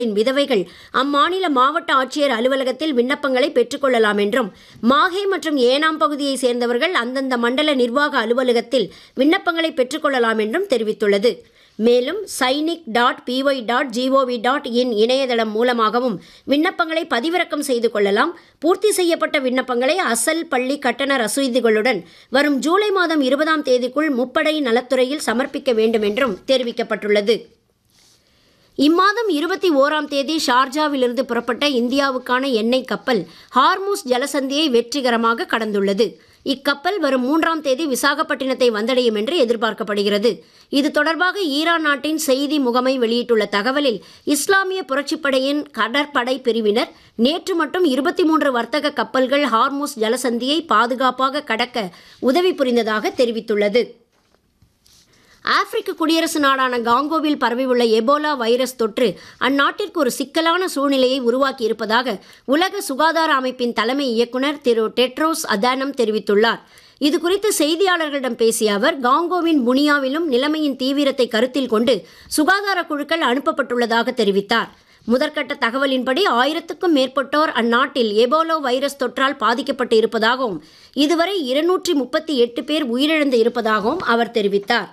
விதவைகள் அம்மாநில மாவட்ட ஆட்சியர் அலுவலகத்தில் விண்ணப்பங்களை பெற்றுக்கொள்ளலாம் என்றும் மாஹே மற்றும் ஏனாம் பகுதியைச் சேர்ந்தவர்கள் அந்தந்த மண்டல நிர்வாக அலுவலகத்தில் விண்ணப்பங்களை பெற்றுக்கொள்ளலாம் என்றும் தெரிவித்துள்ளது மேலும் Sainik dot PY dot gov dot in இணையதளம் மூலமாகவும் விண்ணப்பங்களை பதிவிறக்கம் செய்து கொள்ளலாம் பூர்த்தி செய்யப்பட்ட விண்ணப்பங்களை அசல் பள்ளி கட்டண ரசீதுகளுடன் வரும் ஜூலை மாதம் இருபதாம் தேதிக்குள் முப்படை நலத்துறையில் சமர்ப்பிக்க வேண்டும் என்றும் தெரிவிக்கப்பட்டுள்ளது இம்மாதம் இருபத்தி ஓராம் தேதி ஷார்ஜாவிலிருந்து புறப்பட்ட இந்தியாவுக்கான எண்ணெய் கப்பல் ஹார்மூஸ் ஜலசந்தியை வெற்றிகரமாக கடந்துள்ளது இக்கப்பல் வரும் மூன்றாம் தேதி விசாகப்பட்டினத்தை வந்தடையும் என்று எதிர்பார்க்கப்படுகிறது இது தொடர்பாக ஈரான் நாட்டின் செய்தி முகமை வெளியிட்டுள்ள தகவலில் இஸ்லாமிய புரட்சிப்படையின் கடற்படை பிரிவினர் நேற்று மட்டும் இருபத்தி மூன்று வர்த்தக கப்பல்கள் ஹார்மூஸ் ஜலசந்தியை பாதுகாப்பாக கடக்க உதவி புரிந்ததாக தெரிவித்துள்ளது ஆப்பிரிக்க குடியரசு நாடான காங்கோவில் பரவியுள்ள எபோலா வைரஸ் தொற்று அந்நாட்டிற்கு ஒரு சிக்கலான சூழ்நிலையை உருவாக்கி இருப்பதாக உலக சுகாதார அமைப்பின் தலைமை இயக்குனர் திரு டெட்ரோஸ் அதானம் தெரிவித்துள்ளார் இது குறித்து செய்தியாளர்களிடம் பேசிய அவர் காங்கோவின் புனியாவிலும் நிலைமையின் தீவிரத்தை கருத்தில் கொண்டு சுகாதார குழுக்கள் அனுப்பப்பட்டுள்ளதாக தெரிவித்தார் முதற்கட்ட தகவலின்படி ஆயிரத்துக்கும் மேற்பட்டோர் அந்நாட்டில் எபோலோ வைரஸ் தொற்றால் பாதிக்கப்பட்டு இருப்பதாகவும் இதுவரை இருநூற்றி முப்பத்தி எட்டு பேர் உயிரிழந்து இருப்பதாகவும் அவர் தெரிவித்தார்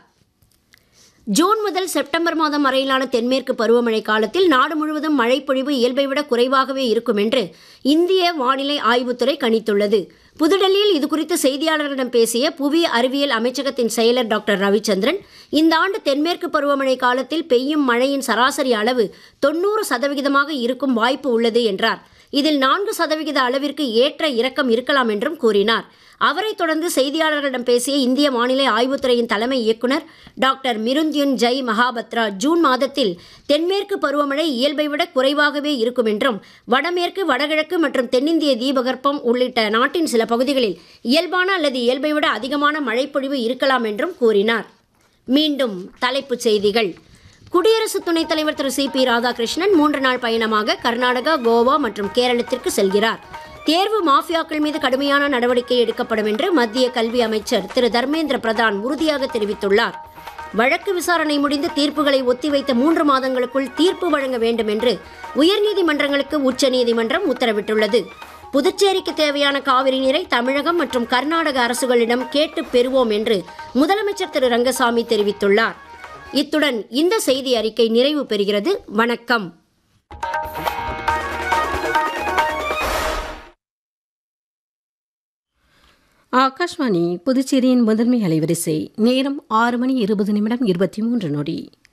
ஜூன் முதல் செப்டம்பர் மாதம் வரையிலான தென்மேற்கு பருவமழை காலத்தில் நாடு முழுவதும் மழைப்பொழிவு இயல்பை விட குறைவாகவே இருக்கும் என்று இந்திய வானிலை ஆய்வுத்துறை கணித்துள்ளது புதுடெல்லியில் இதுகுறித்து செய்தியாளர்களிடம் பேசிய புவி அறிவியல் அமைச்சகத்தின் செயலர் டாக்டர் ரவிச்சந்திரன் இந்த ஆண்டு தென்மேற்கு பருவமழை காலத்தில் பெய்யும் மழையின் சராசரி அளவு தொண்ணூறு சதவிகிதமாக இருக்கும் வாய்ப்பு உள்ளது என்றார் இதில் நான்கு சதவிகித அளவிற்கு ஏற்ற இறக்கம் இருக்கலாம் என்றும் கூறினார் அவரைத் தொடர்ந்து செய்தியாளர்களிடம் பேசிய இந்திய வானிலை ஆய்வுத்துறையின் தலைமை இயக்குனர் doctor Mrutyunjay Mohapatra June மாதத்தில் தென்மேற்கு பருவமழை இயல்பை விட குறைவாகவே இருக்கும் என்றும் வடமேற்கு வடகிழக்கு மற்றும் தென்னிந்திய தீபகற்பம் உள்ளிட்ட நாட்டின் சில பகுதிகளில் இயல்பான அல்லது இயல்பை விட அதிகமான மழைப்பொழிவு இருக்கலாம் என்றும் கூறினார் மீண்டும் தலைப்புச் செய்திகள் குடியரசு துணைத் தலைவர் திரு சி பி ராதாகிருஷ்ணன் மூன்று நாள் பயணமாக கர்நாடகா கோவா மற்றும் கேரளத்திற்கு செல்கிறார் தேர்வு மாஃபியாக்கள் மீது கடுமையான நடவடிக்கை எடுக்கப்படும் என்று மத்திய கல்வி அமைச்சர் திரு தர்மேந்திர பிரதான் உறுதியாக தெரிவித்துள்ளார் வழக்கு விசாரணை முடிந்து தீர்ப்புகளை ஒத்திவைத்த மூன்று மாதங்களுக்குள் தீர்ப்பு வழங்க வேண்டும் என்று உயர்நீதிமன்றங்களுக்கு உச்சநீதிமன்றம் உத்தரவிட்டுள்ளது புதுச்சேரிக்கு தேவையான காவிரி நீரை தமிழகம் மற்றும் கர்நாடக அரசுகளிடம் கேட்டு பெறுவோம் என்று முதலமைச்சர் திரு ரங்கசாமி தெரிவித்துள்ளார் இத்துடன் இந்த செய்தி அறிக்கை நிறைவு பெறுகிறது வணக்கம் ஆகாஷ்வாணி புதுச்சேரியின் முதன்மை அலைவரிசை நேரம் ஆறு மணி இருபது நிமிடம் இருபத்தி மூன்று நொடி